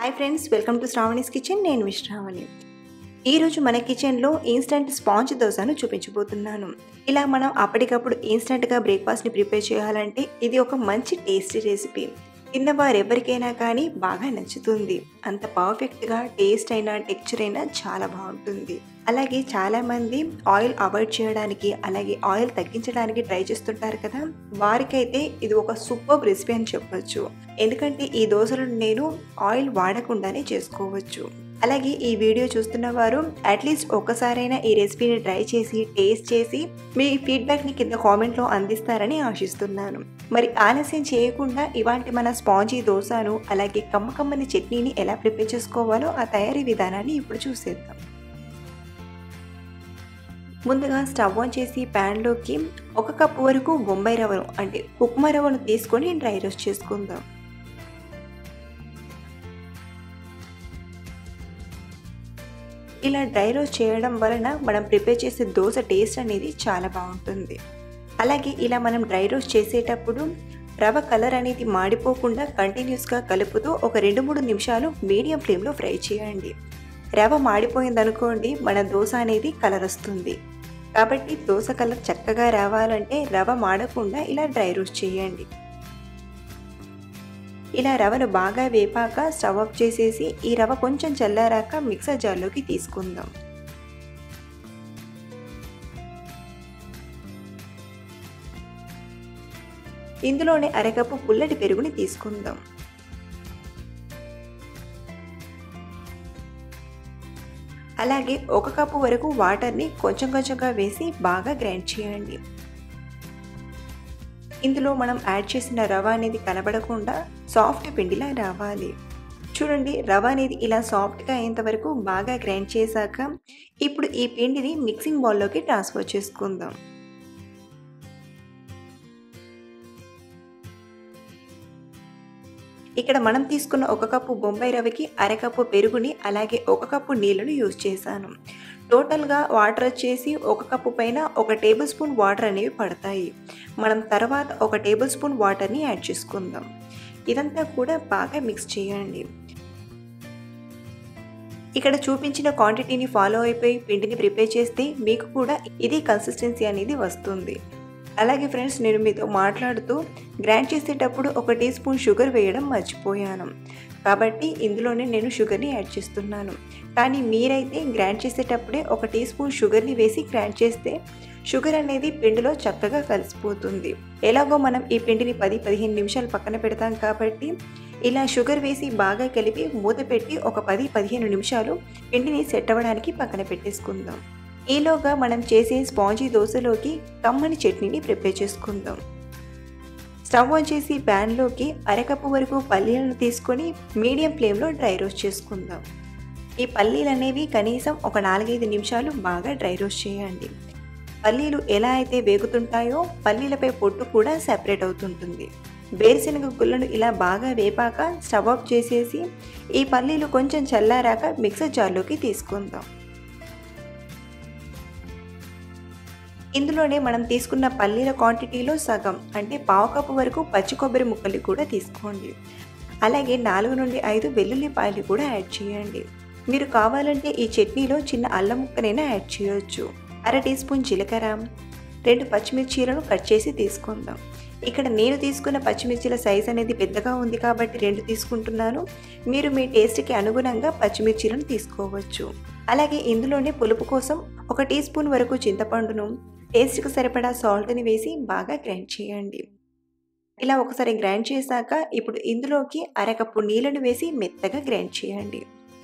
hi friends welcome to Sravani's kitchen నేను విశ్రావణి ఈరోజు మన కిచెన్లో ఇన్స్టంట్ స్పాంజ్ దోశను చూపించబోతున్నాను ఇలా మనం అప్పటికప్పుడు ఇన్స్టంట్గా బ్రేక్ఫాస్ట్ని ప్రిపేర్ చేయాలంటే ఇది ఒక మంచి టేస్టీ రెసిపీ తిన్నవారు ఎవరికైనా కానీ బాగా నచ్చుతుంది అంత పర్ఫెక్ట్గా టేస్ట్ అయినా టెక్చర్ అయినా చాలా బాగుంటుంది అలాగే చాలామంది ఆయిల్ అవాయిడ్ చేయడానికి అలాగే ఆయిల్ తగ్గించడానికి ట్రై చేస్తుంటారు కదా వారికైతే ఇది ఒక సూపర్ రెసిపీ అని చెప్పొచ్చు ఎందుకంటే ఈ దోశలను నేను ఆయిల్ వాడకుండానే చేసుకోవచ్చు అలాగే ఈ వీడియో చూస్తున్న వారు అట్లీస్ట్ ఒక్కసారైనా ఈ రెసిపీని ట్రై చేసి టేస్ట్ చేసి మీ ఫీడ్బ్యాక్ని కింద కామెంట్లో అందిస్తారని ఆశిస్తున్నాను మరి ఆలస్యం చేయకుండా ఇవాంటి మన స్పాంజీ దోశను అలాగే కమ్మ కమ్మని చట్నీని ఎలా ప్రిపేర్ చేసుకోవాలో ఆ తయారీ విధానాన్ని ఇప్పుడు చూసేద్దాం ముందుగా స్టవ్ ఆన్ చేసి ప్యాన్లోకి ఒక కప్పు వరకు బొంబాయి రవ్వను అంటే ఉప్మా రవ్వను తీసుకొని డ్రై రోస్ట్ చేసుకుందాం ఇలా డ్రై రోస్ట్ చేయడం వలన మనం ప్రిపేర్ చేసే దోశ టేస్ట్ అనేది చాలా బాగుంటుంది అలాగే ఇలా మనం డ్రై రోస్ట్ చేసేటప్పుడు రవ కలర్ అనేది మాడిపోకుండా కంటిన్యూస్గా కలుపుతూ ఒక రెండు మూడు నిమిషాలు మీడియం ఫ్లేమ్లో ఫ్రై చేయండి రవ మాడిపోయిందనుకోండి మన దోశ అనేది కలర్ వస్తుంది కాబట్టి దోశ కలర్ చక్కగా రావాలంటే రవ మాడకుండా ఇలా డ్రై రోస్ట్ చేయండి ఇలా రవను బాగా వేపాక స్టవ్ ఆఫ్ చేసేసి ఈ రవ కొంచెం చల్లారాక మిక్సర్ జార్లోకి తీసుకుందాం ఇందులోనే అరకప్పు పుల్లటి పెరుగుని తీసుకుందాం అలాగే ఒక కప్పు వరకు వాటర్ని కొంచెం కొంచెంగా వేసి బాగా గ్రైండ్ చేయండి ఇందులో మనం యాడ్ చేసిన రవ అనేది కనబడకుండా సాఫ్ట్ పిండిలా రావాలి చూడండి రవ అనేది ఇలా సాఫ్ట్గా అయ్యేంత వరకు బాగా గ్రైండ్ చేశాక ఇప్పుడు ఈ పిండిని మిక్సింగ్ బౌల్లోకి ట్రాన్స్ఫర్ చేసుకుందాం ఇక్కడ మనం తీసుకున్న ఒక కప్పు బొంబాయి రవ్వకి అరకప్పు పెరుగుని అలాగే ఒక కప్పు నీళ్ళను యూజ్ చేశాను టోటల్గా వాటర్ వచ్చేసి ఒక కప్పు పైన ఒక టేబుల్ స్పూన్ వాటర్ అనేవి పడతాయి మనం తర్వాత ఒక టేబుల్ స్పూన్ వాటర్ని యాడ్ చేసుకుందాం ఇదంతా కూడా బాగా మిక్స్ చేయండి ఇక్కడ చూపించిన క్వాంటిటీని ఫాలో అయిపోయి పిండిని ప్రిపేర్ చేస్తే మీకు కూడా ఇది కన్సిస్టెన్సీ అనేది వస్తుంది అలాగే ఫ్రెండ్స్ నేను మీతో మాట్లాడుతూ గ్రైండ్ చేసేటప్పుడు ఒక టీ స్పూన్ షుగర్ వేయడం మర్చిపోయాను కాబట్టి ఇందులోనే నేను షుగర్ని యాడ్ చేస్తున్నాను కానీ మీరైతే గ్రైండ్ చేసేటప్పుడే ఒక టీ స్పూన్ షుగర్ని వేసి గ్రైండ్ చేస్తే షుగర్ అనేది పిండిలో చక్కగా కలిసిపోతుంది ఎలాగో మనం ఈ పిండిని పది పదిహేను నిమిషాలు పక్కన పెడతాం కాబట్టి ఇలా షుగర్ వేసి బాగా కలిపి మూత పెట్టి ఒక పది పదిహేను నిమిషాలు పిండిని సెట్ అవ్వడానికి పక్కన పెట్టేసుకుందాం ఈలోగా మనం చేసే స్పాంజీ దోశలోకి కమ్మని చట్నీని ప్రిపేర్ చేసుకుందాం స్టవ్ ఆన్ చేసి ప్యాన్లోకి అరకప్పు వరకు పల్లీలను తీసుకొని మీడియం ఫ్లేమ్లో డ్రై రోస్ట్ చేసుకుందాం ఈ పల్లీలు అనేవి కనీసం ఒక నాలుగైదు నిమిషాలు బాగా డ్రై రోస్ట్ చేయండి పల్లీలు ఎలా అయితే వేగుతుంటాయో పల్లీలపై పొట్టు కూడా సెపరేట్ అవుతుంటుంది వేరుశనగ గుళ్ళను ఇలా బాగా వేపాక స్టవ్ ఆఫ్ చేసేసి ఈ పల్లీలు కొంచెం చల్లారాక మిక్సర్ జార్లోకి తీసుకుందాం ఇందులోనే మనం తీసుకున్న పల్లీల క్వాంటిటీలో సగం అంటే పావు కప్పు వరకు పచ్చి కొబ్బరి ముక్కలు కూడా తీసుకోండి అలాగే నాలుగు నుండి ఐదు వెల్లుల్లిపాయలు కూడా యాడ్ చేయండి మీరు కావాలంటే ఈ చట్నీలో చిన్న అల్లం ముక్కనైనా యాడ్ చేయొచ్చు అర టీ స్పూన్ జీలకర్ర రెండు పచ్చిమిర్చీలను కట్ చేసి తీసుకుందాం ఇక్కడ నేను తీసుకున్న పచ్చిమిర్చిల సైజ్ అనేది పెద్దగా ఉంది కాబట్టి రెండు తీసుకుంటున్నాను మీరు మీ టేస్ట్కి అనుగుణంగా పచ్చిమిర్చీలను తీసుకోవచ్చు అలాగే ఇందులోనే పులుపు కోసం ఒక టీ స్పూన్ వరకు చింతపండును టేస్ట్కి సరిపడా సాల్ట్ని వేసి బాగా గ్రైండ్ చేయండి ఇలా ఒకసారి గ్రైండ్ చేశాక ఇప్పుడు ఇందులోకి అరకప్పు నీళ్ళను వేసి మెత్తగా గ్రైండ్ చేయండి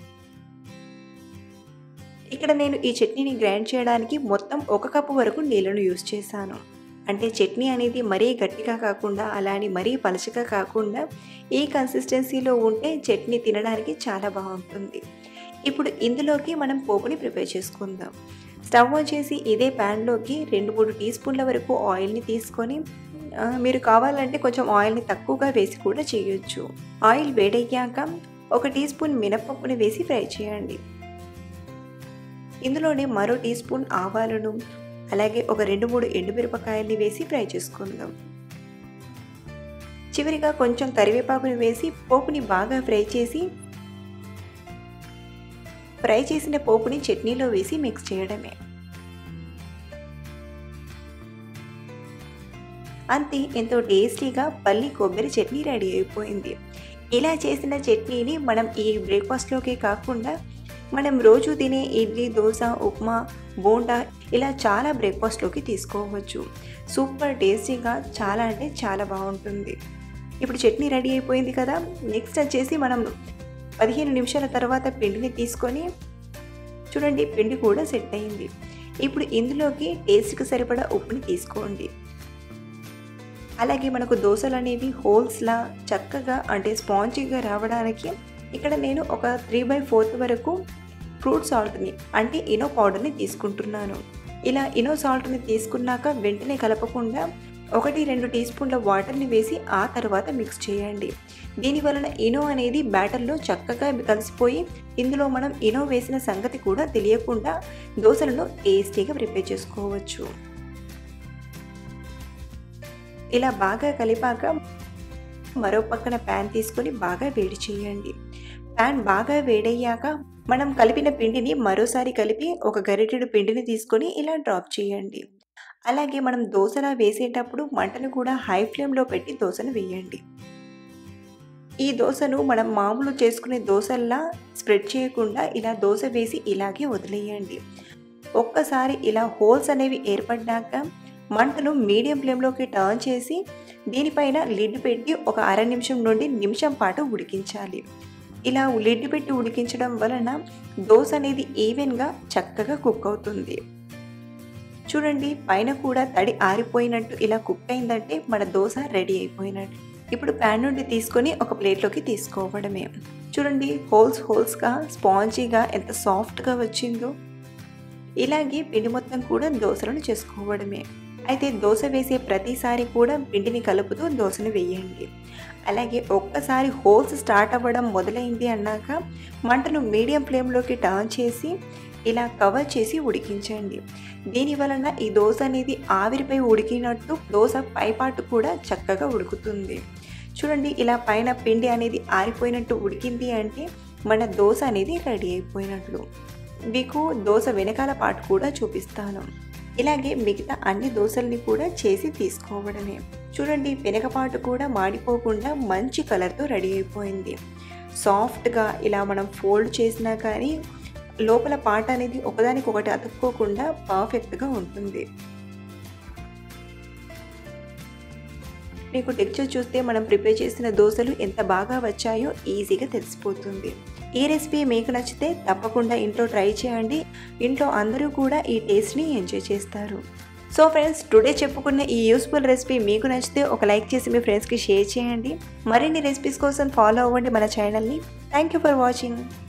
ఇక్కడ నేను ఈ చట్నీని గ్రైండ్ చేయడానికి మొత్తం ఒక కప్పు వరకు నీళ్ళను యూస్ చేశాను అంటే చట్నీ అనేది మరీ గట్టిగా కాకుండా అలానే మరీ పలచగా కాకుండా ఈ కన్సిస్టెన్సీలో ఉంటే చట్నీ తినడానికి చాలా బాగుంటుంది ఇప్పుడు ఇందులోకి మనం పోపుని ప్రిపేర్ చేసుకుందాం స్టవ్ ఆన్ చేసి ఇదే ప్యాన్లోకి రెండు మూడు టీ స్పూన్ల వరకు ఆయిల్ని తీసుకొని మీరు కావాలంటే కొంచెం ఆయిల్ని తక్కువగా వేసి కూడా చేయొచ్చు ఆయిల్ వేడయ్యాక ఒక టీ స్పూన్ మినపప్పుని వేసి ఫ్రై చేయండి ఇందులోనే మరో టీ స్పూన్ ఆవాలను అలాగే ఒక రెండు మూడు ఎండుమిరపకాయల్ని వేసి ఫ్రై చేసుకుందాం చివరిగా కొంచెం కరివేపాకుని వేసి పోపుని బాగా ఫ్రై చేసి ఫ్రై చేసిన పోపుని చట్నీలో వేసి మిక్స్ చేయడమే అంతే ఎంతో టేస్టీగా పల్లి కొబ్బరి చట్నీ రెడీ అయిపోయింది ఇలా చేసిన చట్నీని మనం ఈ బ్రేక్ఫాస్ట్లోకి కాకుండా మనం రోజు తినే ఇడ్లీ దోశ ఉప్మా బోండా ఇలా చాలా బ్రేక్ఫాస్ట్లోకి తీసుకోవచ్చు సూపర్ టేస్టీగా చాలా అంటే చాలా బాగుంటుంది ఇప్పుడు చట్నీ రెడీ అయిపోయింది కదా నెక్స్ట్ వచ్చేసి మనం పదిహేను నిమిషాల తర్వాత పిండిని తీసుకొని చూడండి పిండి కూడా సెట్ అయింది ఇప్పుడు ఇందులోకి టేస్ట్కి సరిపడా ఉప్పుని తీసుకోండి అలాగే మనకు దోశలు అనేవి హోల్స్లా చక్కగా అంటే స్పాంజీగా రావడానికి ఇక్కడ నేను ఒక త్రీ బై ఫోర్త్ వరకు ఫ్రూట్ సాల్ట్ని అంటే ఇనో పౌడర్ని తీసుకుంటున్నాను ఇలా ఇనో సాల్ట్ని తీసుకున్నాక వెంటనే కలపకుండా ఒకటి రెండు టీ స్పూన్ల వాటర్ని వేసి ఆ తర్వాత మిక్స్ చేయండి దీని వలన ఇనో అనేది బ్యాటర్లో చక్కగా కలిసిపోయి ఇందులో మనం ఇనో వేసిన సంగతి కూడా తెలియకుండా దోశలను టేస్టీగా ప్రిపేర్ చేసుకోవచ్చు ఇలా బాగా కలిపాక మరో పక్కన ప్యాన్ తీసుకొని బాగా వేడి చేయండి ప్యాన్ బాగా వేడయ్యాక మనం కలిపిన పిండిని మరోసారి కలిపి ఒక గరిటెడు పిండిని తీసుకొని ఇలా డ్రాప్ చేయండి అలాగే మనం దోశలా వేసేటప్పుడు మంటను కూడా హై ఫ్లేమ్లో పెట్టి దోశను వేయండి ఈ దోశను మనం మామూలు చేసుకునే దోశల్లా స్ప్రెడ్ చేయకుండా ఇలా దోశ వేసి ఇలాగే వదిలేయండి ఒక్కసారి ఇలా హోల్స్ అనేవి ఏర్పడ్డాక మంటను మీడియం ఫ్లేమ్లోకి టర్న్ చేసి దీనిపైన లిడ్ పెట్టి ఒక అర నిమిషం నుండి నిమిషం పాటు ఉడికించాలి ఇలా లిడ్ పెట్టి ఉడికించడం వలన దోశ అనేది ఈవెన్గా చక్కగా కుక్ అవుతుంది చూడండి పైన కూడా తడి ఆరిపోయినట్టు ఇలా కుక్ అయిందంటే మన దోశ రెడీ అయిపోయినట్టు ఇప్పుడు ప్యాన్ నుండి తీసుకొని ఒక ప్లేట్లోకి తీసుకోవడమే చూడండి హోల్స్ హోల్స్గా స్పాంజీగా ఎంత సాఫ్ట్గా వచ్చిందో ఇలాగే పిండి మొత్తం కూడా దోశలను చేసుకోవడమే అయితే దోశ వేసే ప్రతిసారి కూడా పిండిని కలుపుతూ దోశను వేయండి అలాగే ఒక్కసారి హోల్స్ స్టార్ట్ అవ్వడం మొదలైంది అన్నాక మంటను మీడియం ఫ్లేమ్లోకి టర్న్ చేసి ఇలా కవర్ చేసి ఉడికించండి దీని వలన ఈ దోశ అనేది ఆవిరిపై ఉడికినట్టు దోశ పైపాటు కూడా చక్కగా ఉడుకుతుంది చూడండి ఇలా పైన పిండి అనేది ఆరిపోయినట్టు ఉడికింది అంటే మన దోశ అనేది రెడీ అయిపోయినట్లు మీకు దోశ వెనకాల పాటు కూడా చూపిస్తాను ఇలాగే మిగతా అన్ని దోశల్ని కూడా చేసి తీసుకోవడమే చూడండి వెనకపాటు కూడా మాడిపోకుండా మంచి కలర్తో రెడీ అయిపోయింది సాఫ్ట్గా ఇలా మనం ఫోల్డ్ చేసినా కానీ లోపల పాట అనేది ఒకదానికొకటి అతుక్కోకుండా పర్ఫెక్ట్గా ఉంటుంది మీకు టెక్చర్ చూస్తే మనం ప్రిపేర్ చేసిన దోశలు ఎంత బాగా వచ్చాయో ఈజీగా తెలిసిపోతుంది ఈ రెసిపీ మీకు నచ్చితే తప్పకుండా ఇంట్లో ట్రై చేయండి ఇంట్లో అందరూ కూడా ఈ టేస్ట్ని ఎంజాయ్ చేస్తారు సో ఫ్రెండ్స్ టుడే చెప్పుకున్న ఈ యూస్ఫుల్ రెసిపీ మీకు నచ్చితే ఒక లైక్ చేసి మీ ఫ్రెండ్స్కి షేర్ చేయండి మరిన్ని రెసిపీస్ కోసం ఫాలో అవ్వండి మన ఛానల్ని థ్యాంక్ యూ ఫర్ వాచింగ్